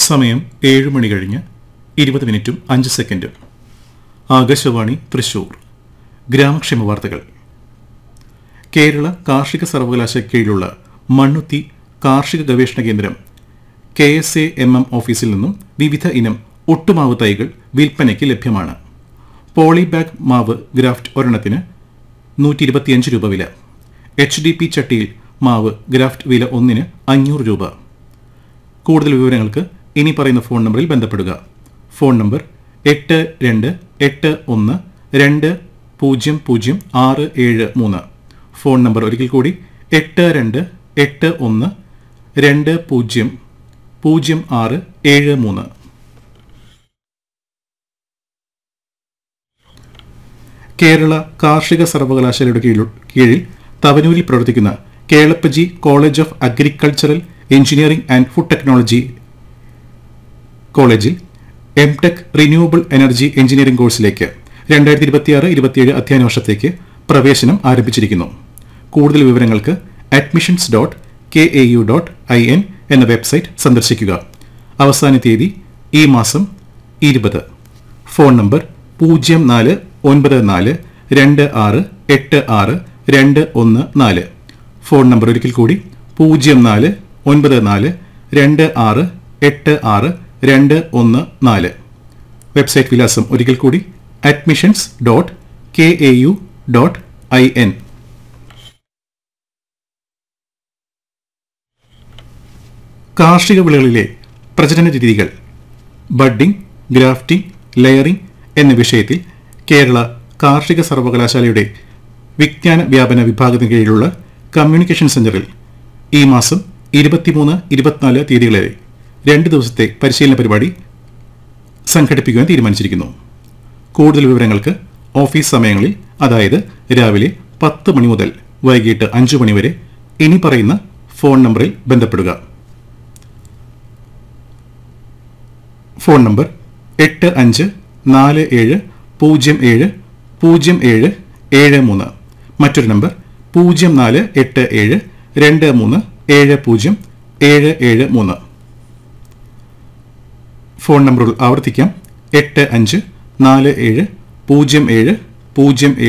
സമയം ഏഴ് മണി കഴിഞ്ഞ് ഇരുപത് മിനിറ്റും അഞ്ച് സെക്കൻഡും ആകാശവാണി തൃശൂർ ഗ്രാമക്ഷേമ വാർത്തകൾ കേരള കാർഷിക സർവകലാശാല കീഴിലുള്ള മണ്ണുത്തി കാർഷിക ഗവേഷണ കേന്ദ്രം K S A M M ഓഫീസിൽ നിന്നും വിവിധ ഇനം ഒട്ടുമാവ് തൈകൾ വിൽപ്പനയ്ക്ക് ലഭ്യമാണ് പോളിബാഗ് മാവ് ഗ്രാഫ്റ്റ് ഒരെണ്ണത്തിന് നൂറ്റി ഇരുപത്തിയഞ്ച് രൂപ വില എച്ച് ഡി പി ചട്ടിയിൽ മാവ് ഗ്രാഫ്റ്റ് വില ഒന്നിന് അഞ്ഞൂറ് രൂപ കൂടുതൽ വിവരങ്ങൾക്ക് ഇനി പറയുന്ന ഫോൺ നമ്പറിൽ ബന്ധപ്പെടുക ഫോൺ നമ്പർ എട്ട് രണ്ട് എട്ട് ഒന്ന് രണ്ട് പൂജ്യം പൂജ്യം ആറ് ഏഴ് മൂന്ന് ഫോൺ നമ്പർ ഒരിക്കൽ കൂടി എട്ട് രണ്ട് എട്ട് ഒന്ന് രണ്ട് പൂജ്യം പൂജ്യം ആറ് ഏഴ് മൂന്ന് കേരള കാർഷിക സർവകലാശാലയുടെ കീഴിൽ കീഴിൽ തവനൂരിൽ പ്രവർത്തിക്കുന്ന Kelappaji college of agricultural engineering and food technology കോളേജിൽ M tech renewable energy engineering കോഴ്സിലേക്ക് രണ്ടായിരത്തി ഇരുപത്തിയാറ് ഇരുപത്തിയേഴ് അധ്യയന വർഷത്തേക്ക് പ്രവേശനം ആരംഭിച്ചിരിക്കുന്നു കൂടുതൽ വിവരങ്ങൾക്ക് admissions dot K A U dot I N എന്ന വെബ്സൈറ്റ് സന്ദർശിക്കുക അവസാന തീയതി ഈ മാസം ഇരുപത് ഫോൺ നമ്പർ പൂജ്യം നാല് ഒൻപത് നാല് രണ്ട് ആറ് എട്ട് ആറ് രണ്ട് ഒന്ന് നാല് ഫോൺ നമ്പർ ഒരിക്കൽ കൂടി പൂജ്യം നാല് ഒൻപത് നാല് രണ്ട് ആറ് എട്ട് ആറ് രണ്ട് ഒന്ന് നാല് വെബ്സൈറ്റ് വിലാസം ഒരിക്കൽ കൂടി admissions dot K A U dot I N കാർഷിക വിളകളിലെ പ്രജനന രീതികൾ ബഡ്ഡിംഗ് ഗ്രാഫ്റ്റിംഗ് ലെയറിംഗ് എന്ന വിഷയത്തിൽ കേരള കാർഷിക സർവകലാശാലയുടെ വിജ്ഞാന വ്യാപന വിഭാഗത്തിന് കീഴിലുള്ള കമ്മ്യൂണിക്കേഷൻ സെന്ററിൽ ഈ മാസം ഇരുപത്തിമൂന്ന് ഇരുപത്തിനാല് തീയതികളിലെ രണ്ട് ദിവസത്തെ പരിശീലന പരിപാടി സംഘടിപ്പിക്കുവാൻ തീരുമാനിച്ചിരിക്കുന്നു കൂടുതൽ വിവരങ്ങൾക്ക് ഓഫീസ് സമയങ്ങളിൽ അതായത് രാവിലെ പത്ത് മണി മുതൽ വൈകിട്ട് അഞ്ചു മണി വരെ ഇനി പറയുന്ന ഫോൺ നമ്പറിൽ ബന്ധപ്പെടുക ഫോൺ നമ്പർ എട്ട് അഞ്ച് നാല് ഏഴ് പൂജ്യം ഏഴ് പൂജ്യം ഏഴ് ഏഴ് മൂന്ന് മറ്റൊരു നമ്പർ പൂജ്യം നാല് എട്ട് ഏഴ് രണ്ട് മൂന്ന് ഏഴ് പൂജ്യം ഏഴ് ഏഴ് മൂന്ന് ഫോൺ നമ്പറുകൾ ആവർത്തിക്കാം എട്ട് അഞ്ച് നാല് ഏഴ് പൂജ്യം ഏഴ് പൂജ്യം ഏഴ്